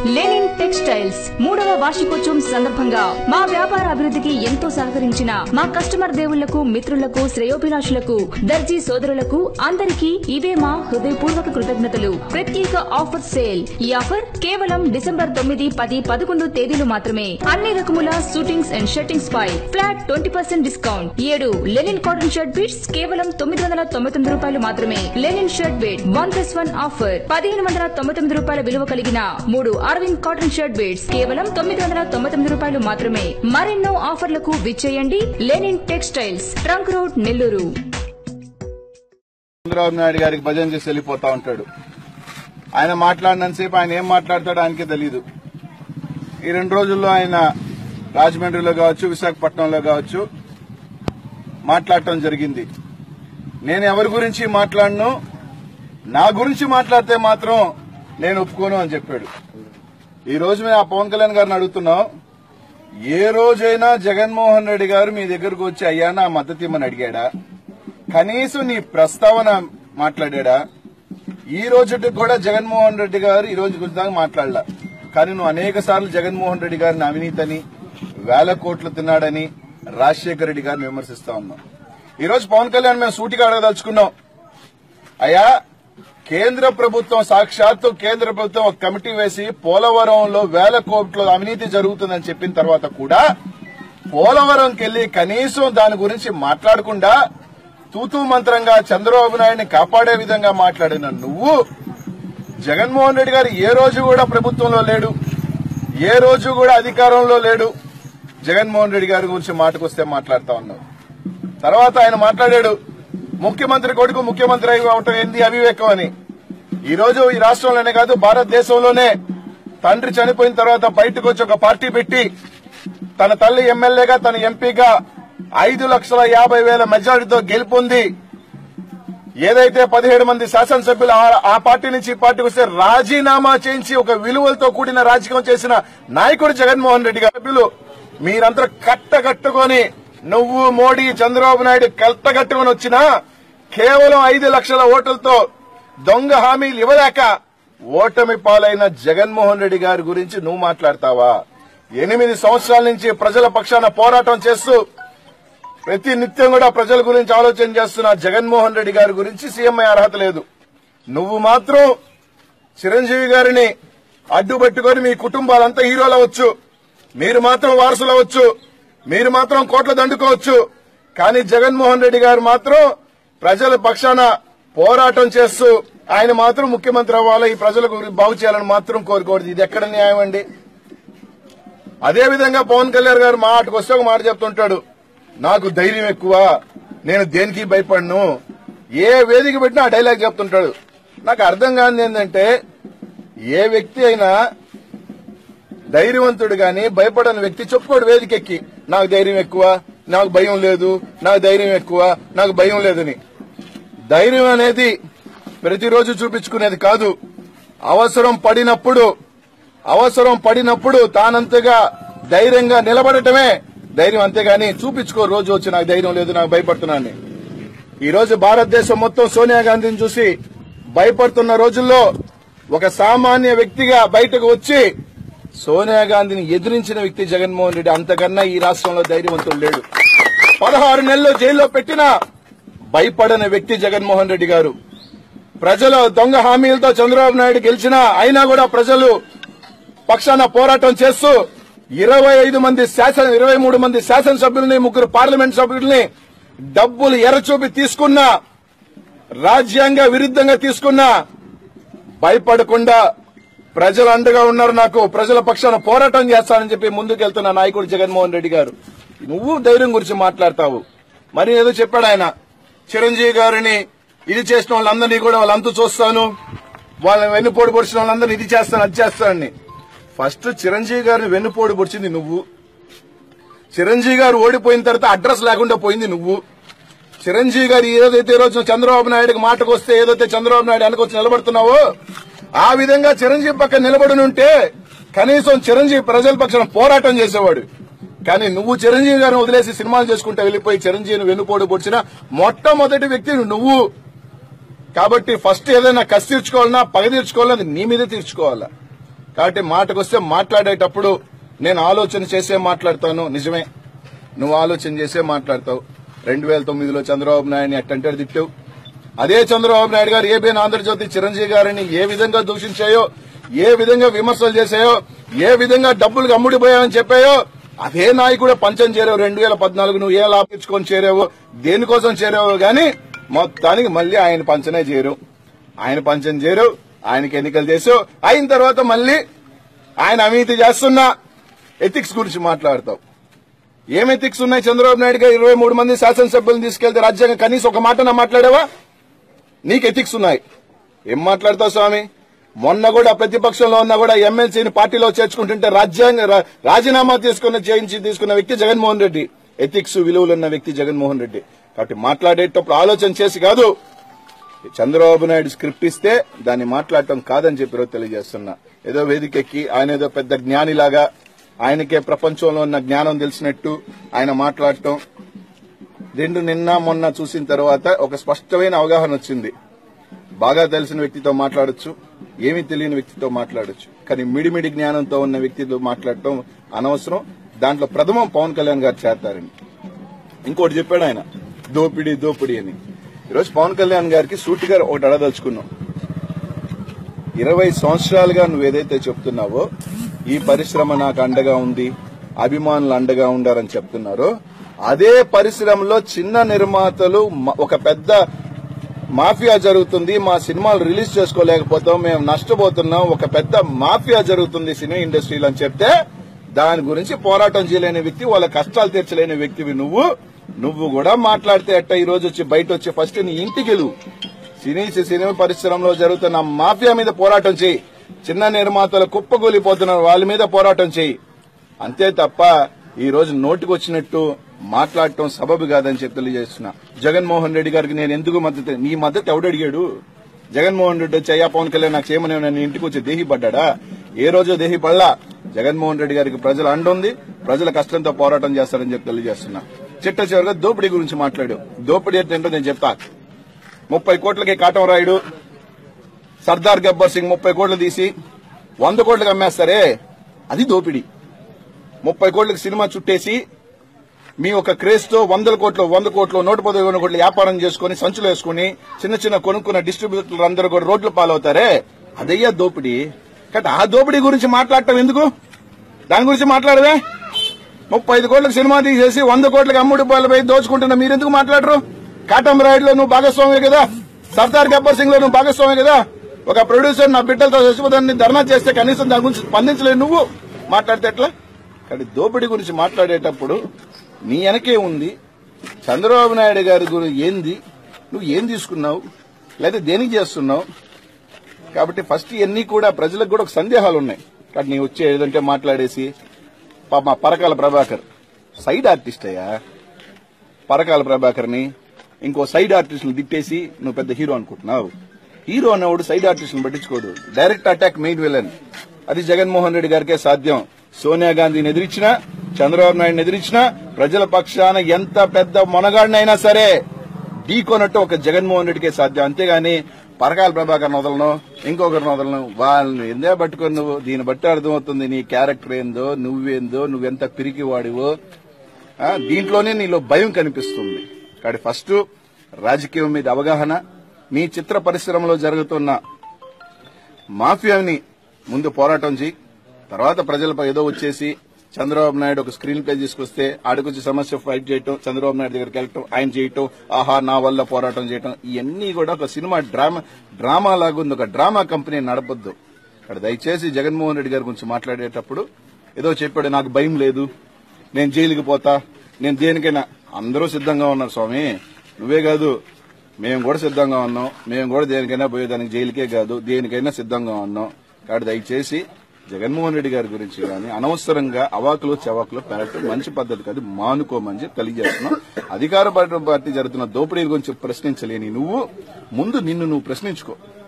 Lenin textiles మూడవ వార్షికోత్సవం సందర్భంగా మా వ్యాపార అభివృద్ధికి ఎంతో సహకరించిన మా కస్టమర్ దేవుళ్లకు మిత్రులకు శ్రేయోభిలాషులకు దర్జీ సోదరులకు అందరికీ ఇవే మా హృదయపూర్వక కృతజ్ఞతలు ప్రత్యేక ఆఫర్ సేల్ ఈ ఆఫర్ కేవలం డిసెంబర్ తొమ్మిది పది పదకొండు తేదీలు మాత్రమే అన్ని రకముల షూటింగ్స్ అండ్ షర్టింగ్స్ పై ఫ్లాట్ ట్వంటీ పర్సెంట్ డిస్కౌంట్ ఏడు లెనిన్ కాటన్ షర్ట్ బీట్స్ కేవలం తొమ్మిది వందల తొంభై తొమ్మిది రూపాయలు మాత్రమే linen shirt bit one plus one offer పదిహేను వందల తొంభై తొమ్మిది రూపాయల విలువ కలిగిన మూడు అరవింద్ కాటన్ షర్ట్ బీట్స్ కేవలం తొమ్మిది వందల తొంభై తొమ్మిది రూపాయలు మాత్రమే మరెన్నో ఆఫర్లకు విచ్చేయండి linen textiles trunk road Nellore Chandrababu Naidu గారికి భజన చేసి వెళ్ళిపోతా ఉంటాడు ఆయన మాట్లాడినంతసేపు ఆయన ఏం మాట్లాడతాడో ఆయనకే తెలియదు ఈ రెండు రోజుల్లో ఆయన రాజమండ్రిలో కావచ్చు విశాఖపట్నంలో కావచ్చు మాట్లాడటం జరిగింది నేను ఎవరి గురించి మాట్లాడను నా గురించి మాట్లాడితే మాత్రం నేను ఒప్పుకోను అని చెప్పాడు ఈ రోజు మేము ఆ పవన్ కళ్యాణ్ గారిని అడుగుతున్నాం ఏ రోజైనా జగన్మోహన్ రెడ్డి గారు మీ దగ్గరకు వచ్చి అయ్యా నా మద్దతు ఇమ్మని అడిగాడా కనీసం నీ ప్రస్తావన మాట్లాడా ఈ రోజుకి కూడా జగన్మోహన్ రెడ్డి గారు ఈ రోజు గురించి దాకా మాట్లాడలా కానీ నువ్వు అనేక సార్లు జగన్మోహన్ రెడ్డి గారిని అవినీతని వేల కోట్లు తిన్నాడని రాజశేఖర రెడ్డి గారిని విమర్శిస్తా ఉన్నాం ఈ రోజు పవన్ కళ్యాణ్ మేము సూటిగా అడగదలుచుకున్నాం అయ్యా కేంద్ర ప్రభుత్వం సాక్షాత్తు కేంద్ర ప్రభుత్వం ఒక కమిటీ వేసి పోలవరంలో వేల కోట్ల అవినీతి జరుగుతుందని చెప్పిన తర్వాత కూడా పోలవరంకి వెళ్లి కనీసం దాని గురించి మాట్లాడకుండా తూతూ మంత్రంగా చంద్రబాబు నాయుడిని కాపాడే విధంగా మాట్లాడిన నువ్వు జగన్మోహన్ రెడ్డి గారు ఏ రోజు కూడా ప్రభుత్వంలో లేడు ఏ రోజు కూడా అధికారంలో లేడు జగన్మోహన్ రెడ్డి గారి గురించి మాటకొస్తే మాట్లాడుతా ఉన్నావు తర్వాత ఆయన మాట్లాడాడు ముఖ్యమంత్రి కొడుకు ముఖ్యమంత్రి అయి అవటం ఏంది అవివేకం అని ఈ రోజు ఈ రాష్ట్రంలోనే కాదు భారతదేశంలోనే తండ్రి చనిపోయిన తర్వాత బయటకు వచ్చి ఒక పార్టీ పెట్టి తన తల్లి ఎమ్మెల్యేగా తన ఎంపీగా ఐదు లక్షల యాభై వేల మెజారిటీతో గెలుపొంది ఏదైతే పదిహేడు మంది శాసనసభ్యులు ఆ- ఆ పార్టీ నుంచి ఈ పార్టీకి వస్తే రాజీనామా చేయించి ఒక విలువలతో కూడిన రాజకీయం చేసిన నాయకుడు జగన్మోహన్ రెడ్డి గారు సభ్యులు మీరందరూ కట్టగట్టుకొని నువ్వు మోడీ చంద్రబాబు నాయుడు కట్టగట్టుకొని వచ్చినా కేవలం ఐదు లక్షల ఓట్లతో దొంగ హామీలు ఇవ్వలేక ఓటమి పాలైన జగన్మోహన్ రెడ్డి గారి గురించి నువ్వు మాట్లాడతావా ఎనిమిది సంవత్సరాల నుంచి ప్రజల పక్షాన పోరాటం చేస్తూ ప్రతి నిత్యం కూడా ప్రజల గురించి ఆలోచన చేస్తున్న జగన్మోహన్ రెడ్డి గారి గురించి సీఎం అయ్యే అర్హత లేదు నువ్వు మాత్రం చిరంజీవి గారిని అడ్డుపెట్టుకొని మీ కుటుంబాలంతా హీరోలు అవ్వచ్చు మీరు మాత్రం వారసులు అవ్వచ్చు మీరు మాత్రం కోట్ల దండుకోవచ్చు కానీ జగన్మోహన్ రెడ్డి గారు మాత్రం ప్రజల పక్షాన పోరాటం చేస్తూ ఆయన మాత్రం ముఖ్యమంత్రి అవ్వాలి ఈ ప్రజలకు బాగు చేయాలని మాత్రం కోరుకోవద్దు ఇది ఎక్కడ న్యాయం అండి అదే విధంగా పవన్ కళ్యాణ్ గారు మాటకు వస్తే ఒక మాట చెప్తుంటాడు నాకు ధైర్యం ఎక్కువ నేను దేనికి భయపడను ఏ వేదిక పెట్టినా ఆ డైలాగ్ చెప్తుంటాడు నాకు అర్థం కాని ఏంటంటే ఏ వ్యక్తి అయినా ధైర్యవంతుడు గాని భయపడని వ్యక్తి చెప్పుకోడు వేదికెక్కి నాకు ధైర్యం ఎక్కువ నాకు భయం లేదు నాకు ధైర్యం ఎక్కువ నాకు భయం లేదని ధైర్యం అనేది ప్రతిరోజు చూపించుకునేది కాదు అవసరం పడినప్పుడు అవసరం పడినప్పుడు తానంతగా ధైర్యంగా నిలబడటమే ధైర్యం అంతేగాని చూపించుకో రోజు వచ్చి నాకు ధైర్యం లేదు నాకు భయపడుతున్నాను ఈ రోజు భారతదేశం మొత్తం సోనియా గాంధీని చూసి భయపడుతున్న రోజుల్లో ఒక సామాన్య వ్యక్తిగా బయటకు వచ్చి సోనియా గాంధీని ఎదిరించిన వ్యక్తి జగన్మోహన్ రెడ్డి అంతకన్నా ఈ రాష్ట్రంలో ధైర్యవంతుడు లేడు పదహారు నెలలు జైల్లో పెట్టినా భయపడని వ్యక్తి జగన్మోహన్ రెడ్డి గారు ప్రజలు దొంగ హామీలతో చంద్రబాబు నాయుడు గెలిచినా అయినా కూడా ప్రజలు పక్షాన పోరాటం చేస్తూ ఇరవై ఐదు మంది శాసన ఇరవై మూడు మంది శాసనసభ్యుల్ని ముగ్గురు పార్లమెంట్ సభ్యుల్ని డబ్బులు ఎరచూపి తీసుకున్నా రాజ్యాంగ విరుద్ధంగా తీసుకున్నా భయపడకుండా ప్రజలు అండగా ఉన్నారు నాకు ప్రజల పక్షాన పోరాటం చేస్తానని చెప్పి ముందుకెళ్తున్న నాయకుడు జగన్మోహన్ రెడ్డి గారు నువ్వు ధైర్యం గురించి మాట్లాడతావు మరి ఏదో చెప్పాడు ఆయన చిరంజీవి గారిని ఇది చేసిన వాళ్ళందరినీ కూడా వాళ్ళంతా చూస్తాను వాళ్ళని వెన్నుపోటు పొడిచిన వాళ్ళందరినీ ఇది చేస్తాను అది చేస్తానని ఫస్ట్ చిరంజీవి గారిని వెన్నుపోటు పొడిచింది నువ్వు చిరంజీవి గారు ఓడిపోయిన తర్వాత అడ్రస్ లేకుండా పోయింది నువ్వు చిరంజీవి గారు ఏదైతే ఈ రోజు చంద్రబాబు నాయుడుకి మాటకు వస్తే ఏదైతే చంద్రబాబు నాయుడు వెనకొచ్చి నిలబడుతున్నావో ఆ విధంగా చిరంజీవి పక్కన నిలబడి ఉంటే కనీసం చిరంజీవి ప్రజల పక్షాన పోరాటం చేసేవాడు కానీ నువ్వు చిరంజీవి గారిని వదిలేసి సినిమాలు చేసుకుంటే వెళ్లిపోయి చిరంజీవిని వెన్నుపోటు పొడిచిన మొట్టమొదటి వ్యక్తి నువ్వు కాబట్టి ఫస్ట్ ఏదైనా కసి తీర్చుకోవాలన్నా పగ తీర్చుకోవాలన్నా అది నీ మీదే తీర్చుకోవాలా కాబట్టి మాటకొస్తే మాట్లాడేటప్పుడు నేను ఆలోచన చేసే మాట్లాడతాను నిజమే నువ్వు ఆలోచన చేసే మాట్లాడతావు రెండు వేల తొమ్మిదిలో చంద్రబాబు నాయుడిని ఎట్టంటే తిట్టావు అదే చంద్రబాబు నాయుడు గారు ఏబిఎన్ ఆంధ్రజ్యోతి చిరంజీవి గారిని ఏ విధంగా దూషించాయో ఏ విధంగా విమర్శలు చేశాయో ఏ విధంగా డబ్బులు అమ్ముడిపోయాయని చెప్పాయో అదే నాయకుడు పంచం చేరావు రెండు వేల పద్నాలుగు నువ్వు ఏ లాపించుకొని చేరావో దేనికోసం చేరావో గాని మొత్తానికి మళ్ళీ ఆయన పంచనే చేరు ఆయన పంచం చేరు ఆయనకి ఎన్నికలు చేసావు అయిన తర్వాత మళ్ళీ ఆయన అవినీతి చేస్తున్నా ఎథిక్స్ గురించి మాట్లాడతావు ఏం ఎథిక్స్ ఉన్నాయి చంద్రబాబు నాయుడు గారు ఇరవై మూడు మంది శాసనసభ్యులను తీసుకెళ్తే రాజ్యాంగం కనీసం ఒక మాట నా మాట్లాడావా నీకు ఎథిక్స్ ఉన్నాయి ఏం మాట్లాడతావు స్వామి మొన్న కూడా ప్రతిపక్షంలో ఉన్నా కూడా ఎమ్మెల్సీని పార్టీలో చేర్చుకుంటుంటే రాజ్యాంగ రా- రాజీనామా తీసుకున్న చేయించి తీసుకున్న వ్యక్తి జగన్మోహన్ రెడ్డి ఎథిక్స్ విలువలున్న వ్యక్తి జగన్మోహన్ రెడ్డి కాబట్టి మాట్లాడేటప్పుడు ఆలోచన చేసి కాదు చంద్రబాబు నాయుడు స్క్రిప్ట్ ఇస్తే దాన్ని మాట్లాడటం కాదని చెప్పి ఈరోజు తెలియజేస్తున్నా ఏదో వేదికెక్కి ఆయన ఏదో పెద్ద జ్ఞానిలాగా ఆయనకే ప్రపంచంలో ఉన్న జ్ఞానం తెలిసినట్టు ఆయన మాట్లాడటం రెండు నిన్న మొన్న చూసిన తర్వాత ఒక స్పష్టమైన అవగాహన వచ్చింది బాగా తెలిసిన వ్యక్తితో మాట్లాడొచ్చు ఏమీ తెలియని వ్యక్తితో మాట్లాడొచ్చు కానీ మిడిమిడి జ్ఞానంతో ఉన్న వ్యక్తితో మాట్లాడటం అనవసరం దాంట్లో ప్రథమం పవన్ కళ్యాణ్ గారు చేస్తారని ఇంకోటి చెప్పాడు ఆయన దోపిడీ దోపిడీ అని ఈరోజు పవన్ కళ్యాణ్ గారికి సూటి గారు ఒకటి అడదలుచుకున్నాం ఇరవై సంవత్సరాలుగా నువ్వు ఏదైతే చెప్తున్నావో ఈ పరిశ్రమ నాకు అండగా ఉంది అభిమానులు అండగా ఉండారని చెప్తున్నారో అదే పరిశ్రమలో చిన్న నిర్మాతలు మ- ఒక పెద్ద మాఫియా జరుగుతుంది మా సినిమాలు రిలీజ్ చేసుకోలేకపోతాం మేము నష్టపోతున్నాం ఒక పెద్ద మాఫియా జరుగుతుంది సినీ ఇండస్ట్రీలో అని చెప్తే దాని గురించి పోరాటం చేయలేని వ్యక్తి వాళ్ళ కష్టాలు తీర్చలేని వ్యక్తివి నువ్వు నువ్వు కూడా మాట్లాడితే అట్ట ఈ రోజు వచ్చి బయట వచ్చి ఫస్ట్ నీ ఇంటికి వెళ్ళు సినీ సినిమా పరిశ్రమలో జరుగుతున్న మాఫియా మీద పోరాటం చేయి చిన్న నిర్మాతలు కుప్పగూలిపోతున్నారు వాళ్ళ మీద పోరాటం చేయి అంతే తప్ప ఈ రోజు నోటికి వచ్చినట్టు మాట్లాడటం సబబు కాదని చెప్పి తెలియజేస్తున్నా జగన్మోహన్ రెడ్డి గారికి నేను ఎందుకు మద్దతు నీ మద్దతు ఎవడు అడిగాడు జగన్మోహన్ రెడ్డి వచ్చి అయ్యా పవన్ కళ్యాణ్ నాకు చేయమని నన్ను ఇంటికి వచ్చి దేహి పడ్డా ఏ రోజు దేహి పడలా జగన్మోహన్ రెడ్డి గారికి ప్రజల అండ ఉంది ప్రజల కష్టంతో పోరాటం చేస్తారని చెప్పి తెలియజేస్తున్నా చిట్ట చివరిగా దోపిడీ గురించి మాట్లాడు దోపిడీ అంటే ఏంటో నేను చెప్తా ముప్పై కోట్లకి కాటం రాయుడు సర్దార్ గబ్బర్ సింగ్ ముప్పై కోట్లు తీసి వంద కోట్లకు అమ్మేస్తారే అది దోపిడీ ముప్పై కోట్లకి సినిమా చుట్టేసి మీ ఒక క్రేజ్ తో వందల కోట్లు వంద కోట్లు నూట పదిహేను కోట్లు వ్యాపారం చేసుకుని సంచులు వేసుకుని చిన్న చిన్న కొనుక్కున్న డిస్ట్రిబ్యూటర్లు అందరూ కూడా రోడ్లు పాలవుతారే అదయ్యా దోపిడీ కాబట్టి ఆ దోపిడీ గురించి మాట్లాడటం ఎందుకు దాని గురించి మాట్లాడవే ముప్పై ఐదు కోట్లకు సినిమా తీసేసి వంద కోట్లకి అమ్ముడు పాలపై దోచుకుంటున్న మీరెందుకు మాట్లాడరు కాటం రాయుడులో నువ్వు భాగస్వామి కదా సర్దార్ గబ్బర్ సింగ్ లో నువ్వు భాగస్వామి కదా ఒక ప్రొడ్యూసర్ నా బిడ్డలతో చచ్చిపోతాన్ని ధర్నా చేస్తే కనీసం దాని గురించి స్పందించలేదు నువ్వు మాట్లాడితే ఎట్లా కానీ దోపిడీ గురించి మాట్లాడేటప్పుడు నీ వెనకే ఉంది చంద్రబాబు నాయుడు గారి గురించి ఏంది నువ్వు ఏం తీసుకున్నావు లేదా దేనికి చేస్తున్నావు కాబట్టి ఫస్ట్ ఇవన్నీ కూడా ప్రజలకు కూడా ఒక సందేహాలు ఉన్నాయి కాబట్టి నీ వచ్చే ఏదంటే మాట్లాడేసి పాప మా పరకాల ప్రభాకర్ సైడ్ ఆర్టిస్ట్ అయ్యా పరకాల ప్రభాకర్ ని ఇంకో సైడ్ ఆర్టిస్ట్ తిట్టేసి నువ్వు పెద్ద హీరో అనుకుంటున్నావు హీరో అన్నవాడు సైడ్ ఆర్టిస్ట్ పట్టించుకోడు డైరెక్ట్ అటాక్ మెయిన్ విలన్ అది జగన్మోహన్ రెడ్డి గారికే సాధ్యం సోనియా గాంధీని ఎదిరించినా చంద్రబాబు నాయుడుని ఎదిరించినా ప్రజల పక్షాన ఎంత పెద్ద మొనగాడినైనా సరే ఢీకొనట్టు ఒక జగన్మోహన్ రెడ్డికే సాధ్యం అంతేగాని పరకాల ప్రభాకర్ వదలను ఇంకొకరిని వదలను వాళ్ళని ఎందే పట్టుకొని నువ్వు దీన్ని బట్టి అర్థమవుతుంది నీ క్యారెక్టర్ ఏందో నువ్వేందో నువ్వెంత పిరికి వాడివో ఆ, దీంట్లోనే నీలో భయం కనిపిస్తుంది కాబట్టి ఫస్ట్ రాజకీయం మీద అవగాహన మీ చిత్ర పరిశ్రమలో జరుగుతున్న మాఫియాని ముందు పోరాటం చేయి తర్వాత ప్రజలపై ఏదో వచ్చేసి చంద్రబాబు నాయుడు ఒక స్క్రీన్ ప్లే తీసుకొస్తే ఆడికొచ్చి సమస్య ఫైట్ చేయటం చంద్రబాబు నాయుడు దగ్గరికి వెళ్ళటం ఆయన చేయటం ఆహా నా వల్ల పోరాటం చేయటం ఇవన్నీ కూడా ఒక సినిమా డ్రామా డ్రామా లాగా ఉంది ఒక డ్రామా కంపెనీ నడపొద్దు ఇక్కడ దయచేసి జగన్మోహన్ రెడ్డి గారి గురించి మాట్లాడేటప్పుడు ఏదో చెప్పాడు నాకు భయం లేదు నేను జైలుకి పోతా నేను దేనికైనా అందరూ సిద్ధంగా ఉన్నారు స్వామి నువ్వే కాదు మేము కూడా సిద్ధంగా ఉన్నాం మేము కూడా దేనికైనా పోయేదానికి జైలుకే కాదు దేనికైనా సిద్ధంగా ఉన్నాం కాబట్టి దయచేసి జగన్మోహన్ రెడ్డి గారి గురించి కానీ అనవసరంగా అవాకులు చవాకులు పెరగటం మంచి పద్ధతి కాదు మానుకోమని చెప్పి తెలియజేస్తున్నాం అధికార పార్టీ పార్టీ జరుగుతున్న దోపిడీ గురించి ప్రశ్నించలేని నువ్వు ముందు నిన్ను నువ్వు ప్రశ్నించుకో